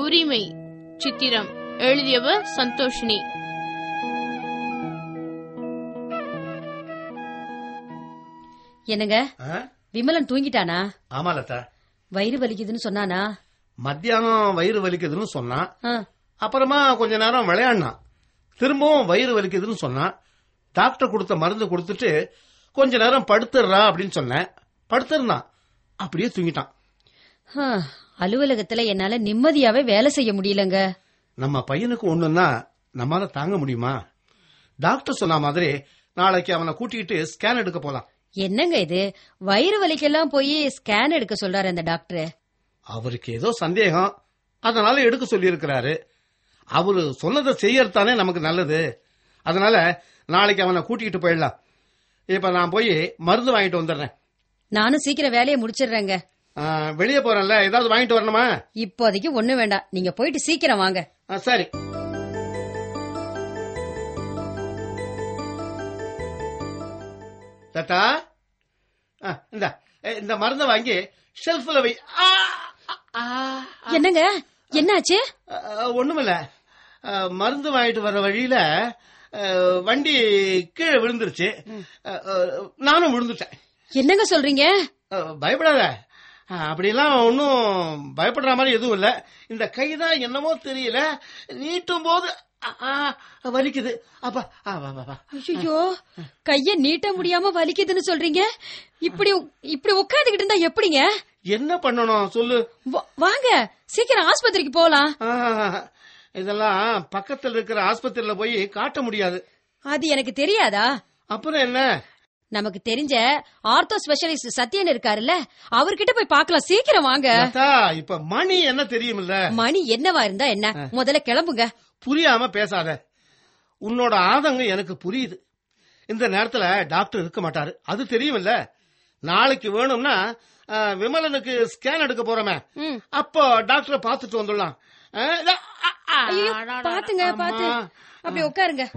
உரிமை சித்திரம் எழுதியவர் சந்தோஷினி என்னங்க ஆ? விமலன் தூங்கிட்டானா ஆமா லதா வயிறு வலிக்குதுன்னு சொன்னானா மத்தியானம் வயிறு வலிக்குதுன்னு சொன்னான் ஆ, அப்புறமா கொஞ்ச நேரம் விளையாடினான் திரும்பவும் வயிறு வலிக்குதுன்னு சொன்னான் டாக்டர் கொடுத்த மருந்து கொடுத்துட்டு கொஞ்ச நேரம் படுத்துடுறா அப்படின்னு சொன்னேன் படுத்திருந்தான் அப்படியே தூங்கிட்டான் ஆ, அலுவலகத்துல என்னால நிம்மதியாவே வேலை செய்ய முடியலங்க நம்ம பையனுக்கு ஒண்ணுன்னா நம்மால தாங்க முடியுமா டாக்டர் சொன்ன மாதிரி நாளைக்கு அவனை கூட்டிக்கிட்டு ஸ்கேன் எடுக்க போலாம் என்னங்க இது வயிறு வலிக்கெல்லாம் போய் ஸ்கேன் எடுக்க சொல்றாரு அந்த டாக்டர் அவருக்கு ஏதோ சந்தேகம் அதனால எடுக்க சொல்லியிருக்கிறாரு அவரு சொன்னதை செய்யறதானே நமக்கு நல்லது அதனால நாளைக்கு அவனை கூட்டிகிட்டு போயிடலாம் இப்ப நான் போய் மருந்து வாங்கிட்டு வந்துடுறேன் நானும் சீக்கிரம் வேலையை முடிச்சிடுறேங்க ஆ, வெளியே போறேன்ல ஏதாவது வாங்கிட்டு வரணுமா இப்போதைக்கு ஒண்ணு வேண்டாம் நீங்க போயிட்டு சீக்கிரம் வாங்க ஆ, சரி தட்டா ஆ, இந்தா ஏ, இந்த மருந்தை வாங்கி ஷெல்ஃப்ல வை ஆ, ஆ, ஆ. என்னங்க என்னாச்சு அஹ், ஒண்ணுமில்ல அஹ், மருந்து வாங்கிட்டு வர வழியில அஹ், வண்டி கீழே விழுந்துருச்சு அஹ், அஹ், நானும் விழுந்துட்டேன் என்னங்க சொல்றீங்க அஹ், பயப்படாத அஹ், அப்படிலாம் ஒன்றும் பயப்படுற மாதிரி எதுவும் இல்ல இந்த கை தான் என்னமோ தெரியல நீட்டும் போது அ- ஆ, வலிக்குது அப்பா ஆ, வா, வா, வா. ஐயோ கைய நீட்ட முடியாம வலிக்குதுன்னு சொல்றீங்க இப்படி இப்படி உட்காந்துக்கிட்டு இருந்தா எப்படிங்க என்ன பண்ணணும் சொல்லு வா- வாங்க சீக்கிரம் ஆஸ்பத்திரிக்கு போலாம் ஆ, இதெல்லாம் பக்கத்துல இருக்கிற ஆஸ்பத்திரியில போய் காட்ட முடியாது அது எனக்கு தெரியாதா அப்புறம் என்ன நமக்கு தெரிஞ்ச ஆர்த்தோ ஸ்பெஷலிஸ்ட் சத்யன் இருக்காருல்ல அவர்கிட்ட போய் பார்க்கலாம் சீக்கிரம் வாங்க லதா, இப்ப மணி என்ன தெரியுமில்ல மணி என்னவா இருந்தா என்ன முதல்ல கிளம்புங்க புரியாம பேசாத உன்னோட ஆதங்கம் எனக்கு புரியுது இந்த நேரத்துல டாக்டர் இருக்க மாட்டாரு அது தெரியுமில்ல நாளைக்கு வேணும்னா அஹ், விமலனுக்கு ஸ்கேன் எடுக்க போறோமே ம். அப்போ டாக்டரை பார்த்துட்டு வந்துடலாம் அஹ், இதா, அ, அ, ஐயோ அடடா, பாத்துங்க பாத்து அம்மா. அப்படி உட்காருங்க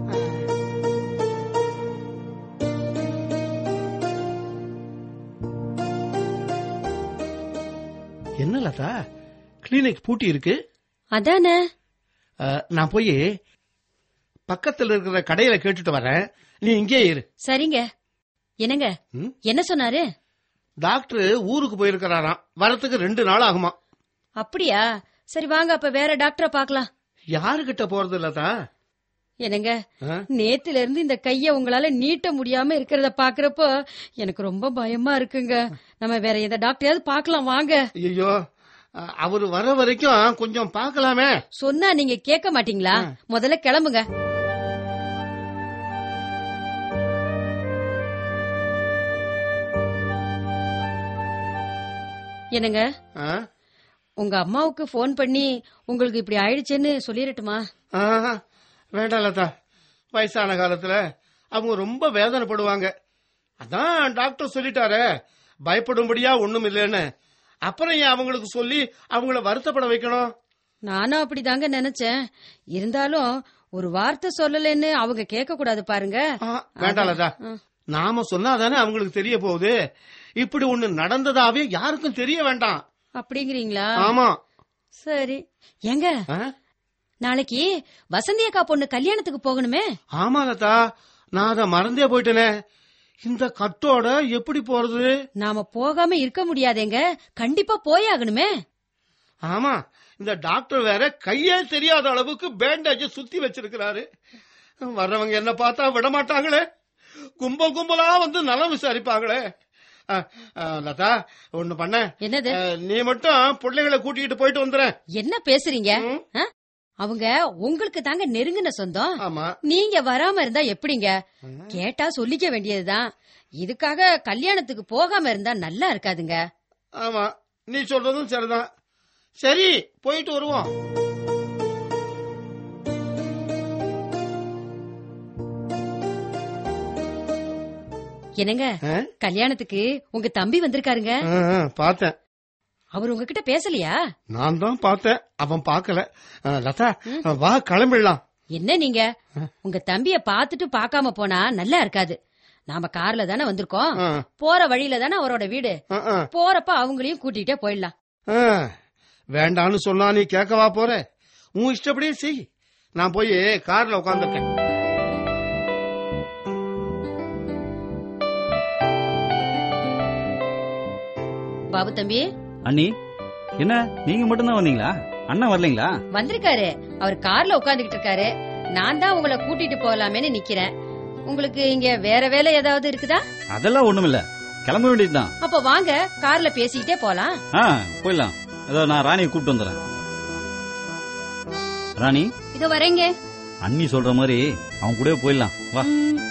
என்ன லதா கிளினிக் பூட்டி இருக்கு அதானே அஹ், நான் போய் பக்கத்துல இருக்கிற கடையில கேட்டுட்டு வரேன் நீ இங்கே இரு சரிங்க என்னங்க ம்? என்ன சொன்னாரு டாக்டர் ஊருக்கு போயிருக்கிறாராம் வரத்துக்கு ரெண்டு நாள் ஆகுமா அப்படியா சரி வாங்க அப்ப வேற டாக்டரை பார்க்கலாம் யாருகிட்ட போறது லதா என்னங்க ஆ? நேத்துல இருந்து இந்த கைய உங்களால நீட்ட முடியாம இருக்கிறத பாக்குறப்போ எனக்கு ரொம்ப பயமா இருக்குங்க நம்ம வேற எந்த டாக்டரையாவது பார்க்கலாம் வாங்க ஐயோ அவரு வர வரைக்கும் கொஞ்சம் பார்க்கலாமே சொன்னா நீங்க கேட்க மாட்டீங்களா முதல்ல கிளம்புங்க என்னங்க ஆ? உங்க அம்மாவுக்கு ஃபோன் பண்ணி உங்களுக்கு இப்படி ஆயிடுச்சுன்னு சொல்லிடட்டுமா ஆஹா, வேண்டாம் லதா வயசான காலத்துல அவங்க ரொம்ப வேதனைப்படுவாங்க அதான் டாக்டர் சொல்லிட்டாரே பயப்படும்படியா ஒண்ணும் இல்லைன்னு அப்புறம் ஏன் அவங்களுக்கு சொல்லி அவங்கள வருத்தப்பட வைக்கணும் நானும் அப்படிதாங்க நினைச்சேன் இருந்தாலும் ஒரு வார்த்தை சொல்லலைன்னு அவங்க கேட்க கூடாது பாருங்க ஆ, வேண்டாம் லதா நாம சொன்னாதானே அவங்களுக்கு தெரிய போகுது இப்படி ஒண்ணு நடந்ததாவே யாருக்கும் தெரிய வேண்டாம் அப்படிங்கிறீங்களா ஆமா சரி ஏங்க ஆ? நாளைக்கு வசந்தி அக்கா பொண்ணு கல்யாணத்துக்கு போகணுமே ஆமா லதா நான் அதை மறந்தே போயிட்டேனே இந்த கட்டோட எப்படி போறது நாம போகாம இருக்க முடியாதேங்க கண்டிப்பா போயாகணுமே ஆமா இந்த டாக்டர் வேற கையே தெரியாத அளவுக்கு பேண்டேஜ் சுத்தி வச்சிருக்கிறாரு வர்றவங்க என்ன பார்த்தா விட மாட்டாங்களே கும்பல் கும்பலா வந்து நலம் விசாரிப்பாங்களே ஆ, ஆ, லதா ஒண்ணு பண்ண என்னது ஆ, நீ மட்டும் பிள்ளைகளை கூட்டிகிட்டு போயிட்டு வந்துடுறேன் என்ன பேசுறீங்க ம். ஆ? அவங்க உங்களுக்கு தாங்க நெருங்கின சொந்தம் ஆமா நீங்க வராம இருந்தா எப்படிங்க கேட்டா சொல்லிக்க வேண்டியதுதான் இதுக்காக கல்யாணத்துக்கு போகாம இருந்தா நல்லா இருக்காதுங்க ஆமா நீ சொல்றதும் சரிதான் சரி போயிட்டு வருவோம் என்னங்க ஆ? கல்யாணத்துக்கு உங்க தம்பி வந்திருக்காருங்க ஆ, ஆ, பார்த்தேன் அவர் உங்ககிட்ட பேசலையா நான் தான் பார்த்தேன் அவன் பார்க்கல ஆ, லதா வா கிளம்பிடலாம் என்ன நீங்க உங்க தம்பிய பாத்துட்டு பார்க்காம போனா நல்லா இருக்காது நாம கார்ல தானே வந்திருக்கோம் ஆ, போற வழியில தானே அவரோட வீடு ஆ, ஆ. போறப்ப அவங்களையும் கூட்டிட்டே போயிடலாம் ஆ, வேண்டான்னு சொன்னா நீ கேட்கவா போற உன் இஷ்டப்படியே செய் நான் போய் கார்ல உட்காந்துருக்கேன் பாபு தம்பி அண்ணி என்ன நீங்க மட்டும்தான் வந்தீங்களா அண்ணன் வரலீங்களா வந்திருக்காரு அவர் கார்ல உட்காந்துக்கிட்டு இருக்காரு நான் தான் உங்களை கூட்டிட்டு போகலாமேன்னு நிக்கிறேன் உங்களுக்கு இங்க வேற வேலை ஏதாவது இருக்குதா அதெல்லாம் ஒண்ணுமில்ல கிளம்ப வேண்டியதுதான் அப்ப வாங்க கார்ல பேசிக்கிட்டே போலாம் ஆ போயிடலாம் ஏதோ நான் ராணியை கூப்பிட்டு வந்துடுறேன் ராணி இதோ வரேங்க அண்ணி சொல்ற மாதிரி அவன் கூடவே போயிடலாம் வா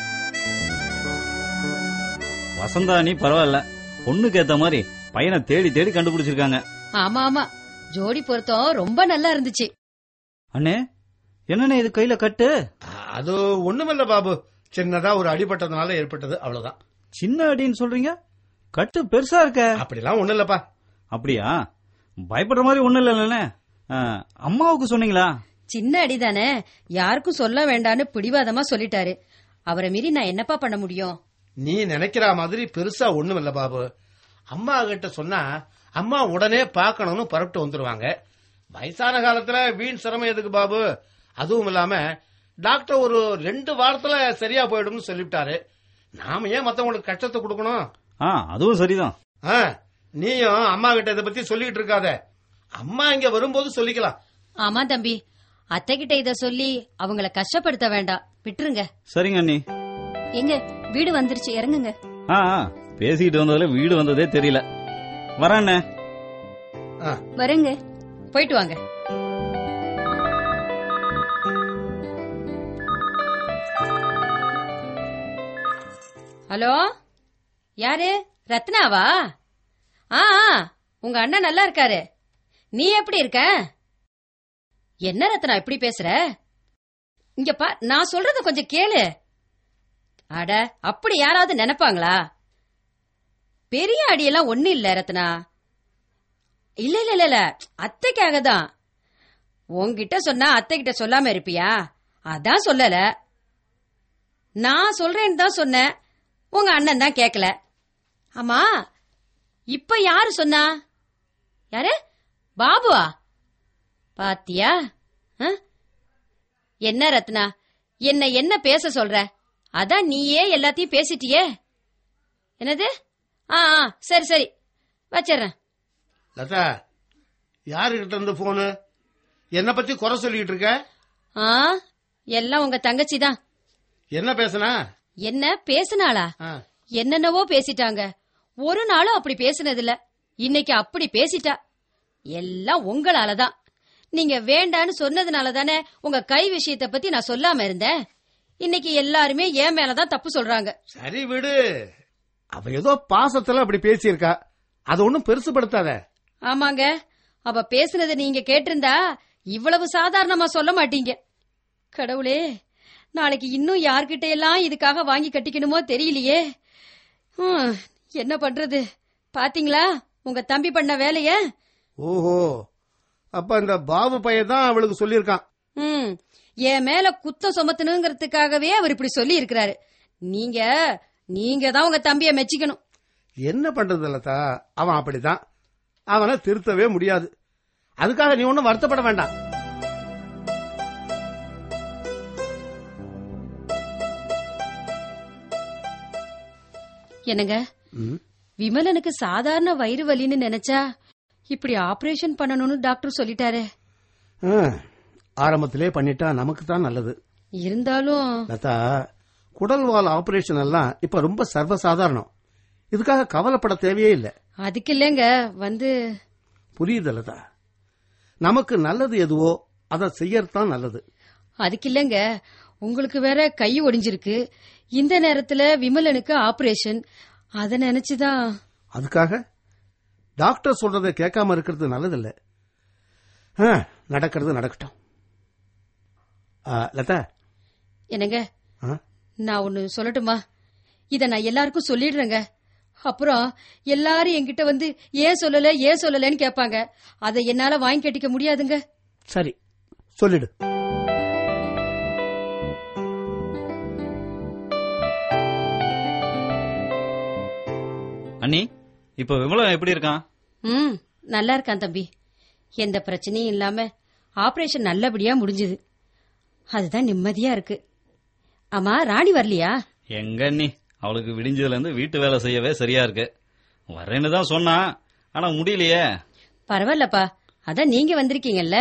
வசந்தா அண்ணி பரவாயில்ல பொண்ணுக்கு ஏத்த மாதிரி பையனை தேடி தேடி கண்டுபிடிச்சிருக்காங்க ஆமா ஆமா ஜோடி பொருத்தம் ரொம்ப நல்லா இருந்துச்சு அண்ணே என்னண்ணே இது கையில கட்டு அது ஒண்ணுமில்ல பாபு சின்னதா ஒரு அடிபட்டதுனால ஏற்பட்டது அவ்வளவுதான் சின்ன அடின்னு சொல்றீங்க கட்டு பெருசா இருக்க அப்படிலாம் ஒண்ணு இல்லப்பா அப்படியா பயப்படுற மாதிரி ஒண்ணும் இல்லைண்ணே அம்மாவுக்கு சொன்னீங்களா சின்ன அடிதானே யாருக்கும் சொல்ல வேண்டான்னு பிடிவாதமா சொல்லிட்டாரு அவரை மீறி நான் என்னப்பா பண்ண முடியும் நீ நினைக்கிற மாதிரி பெருசா ஒண்ணும் இல்ல பாபு அம்மா கிட்ட சொன்னா அம்மா உடனே பார்க்கணும்னு புறப்பட்டு வந்துருவாங்க வயசான காலத்துல வீண் சிரமம் எதுக்கு பாபு அதுவும் இல்லாம டாக்டர் ஒரு ரெண்டு வாரத்துல சரியா போயிடும்னு சொல்லிவிட்டாரு நாம ஏன் மத்தவங்களுக்கு கஷ்டத்தை கொடுக்கணும் ஆ அதுவும் சரிதான் ஆ, நீயும் அம்மா கிட்ட இதை பத்தி சொல்லிட்டு இருக்காத அம்மா இங்க வரும்போது சொல்லிக்கலாம் ஆமா தம்பி அத்தை கிட்ட இத சொல்லி அவங்கள கஷ்டப்படுத்த வேண்டாம் விட்டுருங்க சரிங்க அண்ணி எங்க வீடு வந்துருச்சு இறங்குங்க ஆ ஆ, பேசிக்கிட்டு வந்ததுல வீடு வந்ததே தெரியல வரேண்ணே வரேங்க போயிட்டு வாங்க ஹலோ யாரு ரத்னாவா ஆ ஆ, உங்க அண்ணன் நல்லா இருக்காரு நீ எப்படி இருக்க என்ன ரத்னா இப்படி பேசுற இங்க பா நான் சொல்றத கொஞ்சம் கேளு அட அப்படி யாராவது நினைப்பாங்களா பெரிய அடியெல்லாம் ஒண்ணு இல்ல ரத்னா இல்ல இல்ல இல்ல இல்ல அத்தைக்காக தான் உன்கிட்ட சொன்னா அத்தை கிட்ட சொல்லாம இருப்பியா அதான் சொல்லல நான் சொல்றேன்னு தான் சொன்னேன் உங்க அண்ணன் தான் கேக்கல ஆமா இப்ப யாரு சொன்னா யாரு பாபுவா பாத்தியா ஆ? என்ன ரத்னா என்ன என்ன பேச சொல்ற அதான் நீயே எல்லாத்தையும் பேசிட்டியே என்னது ஆ ஆ சரி சரி வச்சிடுறேன் லதா யாருகிட்ட இருந்து போனு என்ன பத்தி குறை சொல்லிட்டு இருக்க ஆ எல்லாம் உங்க தங்கச்சி தான் என்ன பேசுனா என்ன பேசுனாளா ஆ, என்னென்னவோ பேசிட்டாங்க ஒரு நாளும் அப்படி பேசினதில்ல இன்னைக்கு அப்படி பேசிட்டா எல்லாம் உங்களால தான் நீங்க வேண்டான்னு சொன்னதுனால தானே உங்க கை விஷயத்த பத்தி நான் சொல்லாம இருந்தேன் இன்னைக்கு எல்லாருமே என் மேலதான் தப்பு சொல்றாங்க சரி விடு அவ ஏதோ பாசத்துல அப்படி பேசியிருக்கா அது ஒண்ணும் பெருசுபடுத்தாத ஆமாங்க அவ பேசுனதை நீங்க கேட்டிருந்தா இவ்வளவு சாதாரணமா சொல்ல மாட்டீங்க கடவுளே நாளைக்கு இன்னும் யார்கிட்ட எல்லாம் இதுக்காக வாங்கி கட்டிக்கணுமோ தெரியலையே ஹம், என்ன பண்றது பாத்தீங்களா உங்க தம்பி பண்ண வேலைய ஓஹோ அப்ப இந்த பாபு பையன் தான் அவளுக்கு சொல்லியிருக்கான் ம் என் மேல குத்தம் சுமத்தணுங்கிறதுக்காகவே அவர் இப்படி சொல்லி இருக்கிறாரு நீங்க நீங்க தான் உங்க தம்பிய மெச்சிக்கணும் என்ன பண்றது லதா அவன் அப்படிதான் அவனை திருத்தவே முடியாது அதுக்காக நீ ஒண்ணும் வருத்தப்பட வேண்டாம் என்னங்க ம், விமலனுக்கு சாதாரண வயிறு வலின்னு நினைச்சா இப்படி ஆபரேஷன் பண்ணணும்னு டாக்டர் சொல்லிட்டாரே ஆ, ஆரம்பத்திலே பண்ணிட்டா நமக்கு தான் நல்லது இருந்தாலும் லதா குடல்வால் ஆபரேஷன் எல்லாம் இப்ப ரொம்ப சர்வசாதாரணம் இதுக்காக கவலைப்பட தேவையே இல்லை அதுக்கு இல்லைங்க வந்து புரியுது லதா நமக்கு நல்லது எதுவோ அதை செய்யறதுதான் நல்லது அதுக்கு இல்லைங்க உங்களுக்கு வேற கை ஒடிஞ்சிருக்கு இந்த நேரத்துல விமலனுக்கு ஆபரேஷன் அத நினைச்சுதான் அதுக்காக டாக்டர் சொல்றதை கேட்காம இருக்கிறது நல்லதில்ல ஆ, நடக்கிறது நடக்கட்டும் ஆ, லதா என்னங்க ஆ? நான் ஒன்னு சொல்லட்டுமா இத நான் எல்லாருக்கும் சொல்லிடுறேங்க அப்புறம் எல்லாரும் என்கிட்ட வந்து ஏன் சொல்லல ஏன் சொல்லலன்னு கேட்பாங்க அதை என்னால வாங்கி கட்டிக்க முடியாதுங்க சரி சொல்லிடு அண்ணி இப்ப விமலன் எப்படி இருக்கான் ம் நல்லா இருக்கான் தம்பி எந்த பிரச்சனையும் இல்லாம ஆபரேஷன் நல்லபடியா முடிஞ்சது அதுதான் நிம்மதியா இருக்கு ஆமா ராணி வரலையா எங்க நீ அவளுக்கு விடிஞ்சதுல இருந்து வீட்டு வேலை செய்யவே சரியா இருக்கு வரேன்னு தான் சொன்னா ஆனா முடியலையே பரவாயில்லப்பா அதான் நீங்க வந்திருக்கீங்கல்ல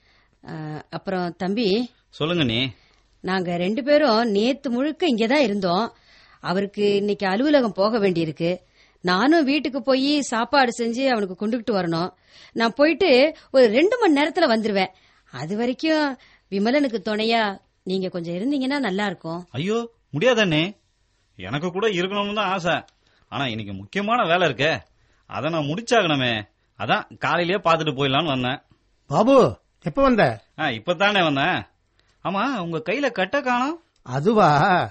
ஆ, அப்புறம் தம்பி சொல்லுங்க நீ நாங்க ரெண்டு பேரும் நேத்து முழுக்க இங்கதான் இருந்தோம் அவருக்கு இன்னைக்கு அலுவலகம் போக வேண்டியிருக்கு நானும் வீட்டுக்கு போய் சாப்பாடு செஞ்சு அவனுக்கு கொண்டுகிட்டு வரணும் நான் போயிட்டு ஒரு ரெண்டு மணி நேரத்துல வந்துருவேன் அது வரைக்கும் விமலனுக்கு துணையா நீங்க கொஞ்சம் இருந்தீங்கன்னா நல்லா இருக்கும் ஐயோ முடியாதண்ணே எனக்கு கூட இருக்கணும்னு தான் ஆசை ஆனா இன்னைக்கு முக்கியமான வேலை இருக்கே அதை நான் முடிச்சாகணுமே அதான் காலையிலேயே பார்த்துட்டு போயிடலான்னு வந்தேன் பாபு எப்ப வந்த ஆ இப்பதானே வந்தேன் ஆமா உங்க கையில கட்ட காணோம் அதுவா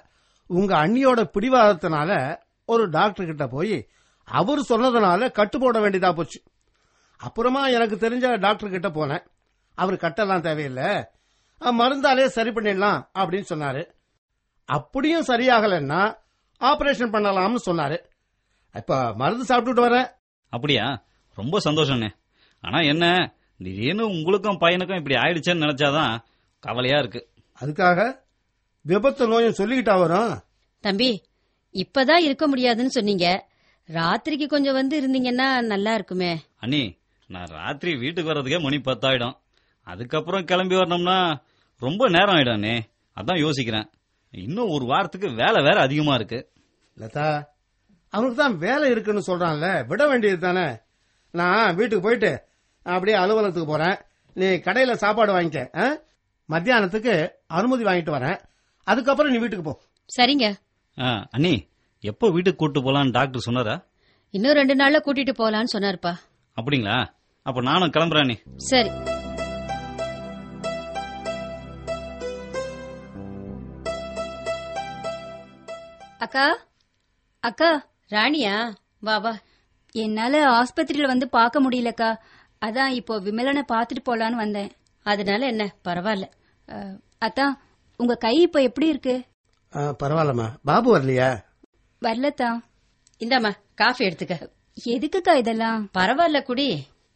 உங்க அண்ணியோட பிடிவாதத்தினால ஒரு டாக்டர் கிட்ட போய் அவர் சொன்னதுனால கட்டு போட வேண்டியதா போச்சு அப்புறமா எனக்கு தெரிஞ்ச டாக்டர் கிட்ட போனேன் அவர் கட்டெல்லாம் தேவையில்லை அஹ், மருந்தாலே சரி பண்ணிடலாம் அப்படின்னு சொன்னாரு அப்படியும் சரியாகலைன்னா ஆபரேஷன் பண்ணலாம்னு சொன்னாரு இப்ப மருந்து சாப்பிட்டுட்டு வரேன் அப்படியா ரொம்ப சந்தோஷம்ண்ணே ஆனா என்ன திடீர்னு உங்களுக்கும் பையனுக்கும் இப்படி ஆயிடுச்சேன்னு நினைச்சாதான் கவலையா இருக்கு அதுக்காக விபத்து நோயும் சொல்லிக்கிட்டா வரும் தம்பி இப்பதான் இருக்க முடியாதுன்னு சொன்னீங்க ராத்திரிக்கு கொஞ்சம் வந்து இருந்தீங்கன்னா நல்லா இருக்குமே அண்ணி நான் ராத்திரி வீட்டுக்கு வர்றதுக்கே மணி பத்தாயிடும் அதுக்கப்புறம் கிளம்பி வரணும்னா ரொம்ப நேரம் ஆயிடும் அண்ணே அதான் யோசிக்கிறேன் இன்னும் ஒரு வாரத்துக்கு வேலை வேற அதிகமா இருக்கு லதா அவனுக்கு தான் வேலை இருக்குன்னு சொல்றான்ல விட வேண்டியது தானே நான் வீட்டுக்கு போயிட்டு அப்படியே அலுவலகத்துக்கு போறேன் நீ கடையில சாப்பாடு வாங்கிக்க ஆ? மத்தியானத்துக்கு அனுமதி வாங்கிட்டு வரேன் அதுக்கப்புறம் நீ வீட்டுக்கு போ சரிங்க ஆ, அண்ணி எப்போ வீட்டுக்கு கூட்டு போலான்னு டாக்டர் சொன்னாரா இன்னும் ரெண்டு நாள்ல கூட்டிட்டு போலான்னு சொன்னாருப்பா அப்படிங்களா அப்ப நானும் கிளம்புறேன் அண்ணி சரி அக்கா அக்கா ராணியா வா வா என்னால ஆஸ்பத்திரியில வந்து பார்க்க முடியலக்கா அதான் இப்போ விமலனை பார்த்துட்டு போலான்னு வந்தேன் அதனால என்ன பரவாயில்ல அஹ், அத்தா உங்க கை இப்போ எப்படி இருக்கு பரவாயில்லம்மா பாபு வரலையா வரலத்தா இந்தாம்மா காஃபி எடுத்துக்க எதுக்குக்கா இதெல்லாம் பரவாயில்ல குடி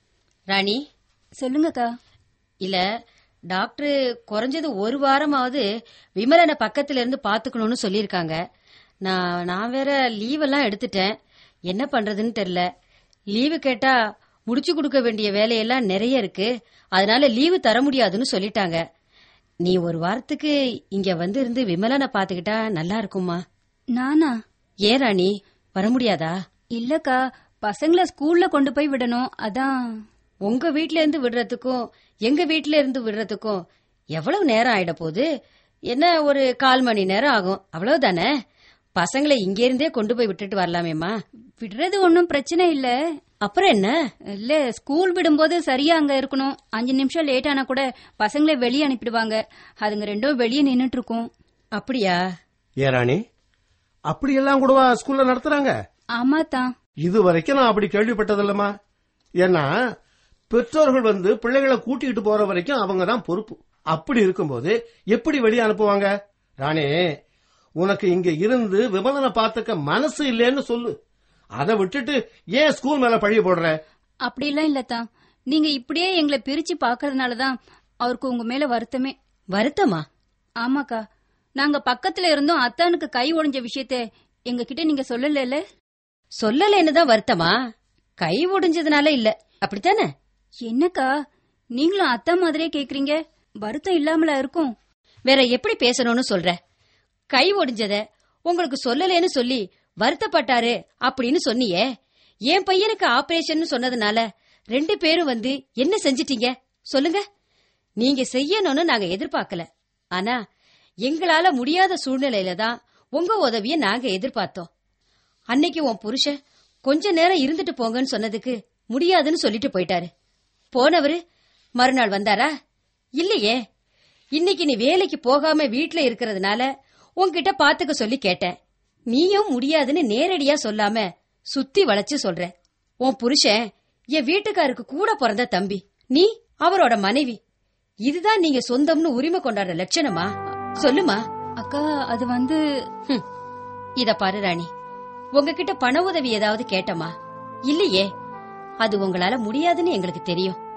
ராணி சொல்லுங்கக்கா இல்ல டாக்டர் குறைஞ்சது ஒரு வாரமாவது விமலனை பக்கத்துல இருந்து பாத்துக்கணும்னு சொல்லியிருக்காங்க நான் நான் வேற லீவ் எல்லாம் எடுத்துட்டேன் என்ன பண்றதுன்னு தெரியல லீவு கேட்டா முடிச்சு கொடுக்க வேண்டிய வேலையெல்லாம் நிறைய இருக்கு அதனால லீவு தர முடியாதுன்னு சொல்லிட்டாங்க நீ ஒரு வாரத்துக்கு இங்க வந்து இருந்து விமலனை பாத்துக்கிட்டா நல்லா இருக்குமா நானா ஏன் ராணி வர முடியாதா இல்லக்கா பசங்கள ஸ்கூல்ல கொண்டு போய் விடணும் அதான் உங்க வீட்ல இருந்து விடுறதுக்கும் எங்க வீட்ல இருந்து விடுறதுக்கும் எவ்வளவு நேரம் ஆயிட போகுது என்ன ஒரு கால் மணி நேரம் ஆகும் அவ்வளவுதானே பசங்களை இங்க இருந்தே கொண்டு போய் விட்டுட்டு வரலாமேம்மா விடுறது ஒன்றும் பிரச்சனை இல்ல அப்புறம் என்ன இல்ல ஸ்கூல் விடும்போது சரியா அங்க இருக்கணும் அஞ்சு நிமிஷம் லேட் ஆனா கூட பசங்களை வெளியே அனுப்பிடுவாங்க அதுங்க ரெண்டும் வெளியே நின்னுட்டு இருக்கும் அப்படியா ஏ ராணி அப்படியெல்லாம் கூடவா ஸ்கூல்ல நடத்துறாங்க ஆமா தான் இது வரைக்கும் நான் அப்படி கேள்விப்பட்டதில்லம்மா ஏன்னா பெற்றோர்கள் வந்து பிள்ளைகளை கூட்டிகிட்டு போற வரைக்கும் அவங்க தான் பொறுப்பு அப்படி இருக்கும்போது எப்படி வெளியே அனுப்புவாங்க ராணி உனக்கு இங்க இருந்து விமலனை பார்த்துக்க மனசு இல்லைன்னு சொல்லு அதை விட்டுட்டு ஏன் ஸ்கூல் மேல பழிய போடுற அப்படிலாம் இல்லத்தா நீங்க இப்படியே எங்களை பிரிச்சு பாக்குறதுனால தான் அவருக்கு உங்க மேல வருத்தமே வருத்தமா ஆமாக்கா நாங்க பக்கத்துல இருந்தும் அத்தானுக்கு கை ஒடிஞ்ச விஷயத்த எங்க கிட்ட நீங்க சொல்லல சொல்லலைன்னு தான் வருத்தமா கை ஒடிஞ்சதுனால இல்ல அப்படித்தானே என்னக்கா நீங்களும் அத்தா மாதிரியே கேக்குறீங்க வருத்தம் இல்லாமலா இருக்கும் வேற எப்படி பேசணும்னு சொல்ற கை ஒடிஞ்சத உங்களுக்கு சொல்லலேன்னு சொல்லி வருத்தப்பட்டாரு அப்படின்னு சொன்னியே என் பையனுக்கு ஆபரேஷன் சொன்னதுனால ரெண்டு பேரும் வந்து என்ன செஞ்சிட்டீங்க சொல்லுங்க நீங்க செய்யணும்னு நாங்க எதிர்பார்க்கல ஆனா எங்களால முடியாத சூழ்நிலையில தான் உங்க உதவிய நாங்க எதிர்பார்த்தோம் அன்னைக்கு உன் புருஷன் கொஞ்ச நேரம் இருந்துட்டு போங்கன்னு சொன்னதுக்கு முடியாதுன்னு சொல்லிட்டு போயிட்டாரு போனவரு மறுநாள் வந்தாரா இல்லையே இன்னைக்கு நீ வேலைக்கு போகாம வீட்ல இருக்கிறதுனால உன்கிட்ட பாத்துக்க சொல்லி கேட்டேன் நீயும் முடியாதுன்னு நேரடியா சொல்லாம சுத்தி வளைச்சு சொல்ற உன் புருஷன் என் வீட்டுக்காருக்கு கூட பிறந்த தம்பி நீ அவரோட மனைவி இதுதான் நீங்க சொந்தம்னு உரிமை கொண்டாடுற லட்சணமா சொல்லுமா அக்கா அது வந்து ஹம். இத பாரு ராணி உங்ககிட்ட பண உதவி ஏதாவது கேட்டமா இல்லையே அது உங்களால முடியாதுன்னு எங்களுக்கு தெரியும்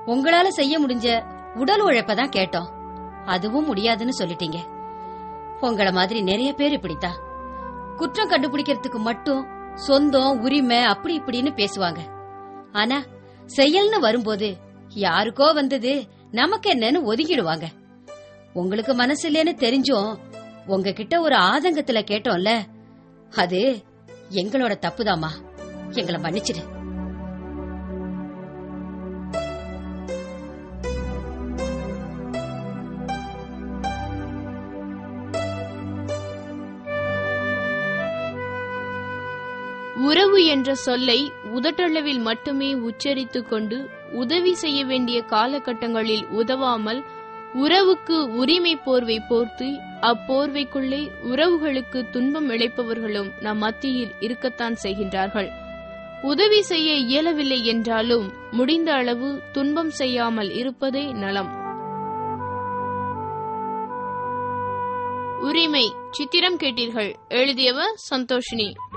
உங்களால செய்ய முடிஞ்ச உடல் உழைப்ப தான் கேட்டோம் அதுவும் முடியாதுன்னு சொல்லிட்டீங்க உங்கள மாதிரி நிறைய பேர் இப்படித்தான் குற்றம் கண்டுபிடிக்கிறதுக்கு மட்டும் சொந்தம் உரிமை அப்படி இப்படின்னு பேசுவாங்க ஆனா செயல்னு வரும்போது யாருக்கோ வந்தது நமக்கு என்னன்னு ஒதுக்கிடுவாங்க உங்களுக்கு மனசு இல்லைன்னு தெரிஞ்சும் உங்ககிட்ட ஒரு ஆதங்கத்துல கேட்டோம்ல அது எங்களோட தப்புதாம்மா எங்களை மன்னிச்சிடு உறவு என்ற சொல்லை உதட்டளவில் மட்டுமே உச்சரித்துக் கொண்டு உதவி செய்ய வேண்டிய காலகட்டங்களில் உதவாமல் உறவுக்கு உரிமை போர்வை போர்த்து அப்போர்வைக்குள்ளே உறவுகளுக்கு துன்பம் இழைப்பவர்களும் நம் மத்தியில் இருக்கத்தான் செய்கின்றார்கள் உதவி செய்ய இயலவில்லை என்றாலும் முடிந்த அளவு துன்பம் செய்யாமல் இருப்பதே நலம் உரிமை சித்திரம் கேட்டீர்கள் எழுதியவர் சந்தோஷினி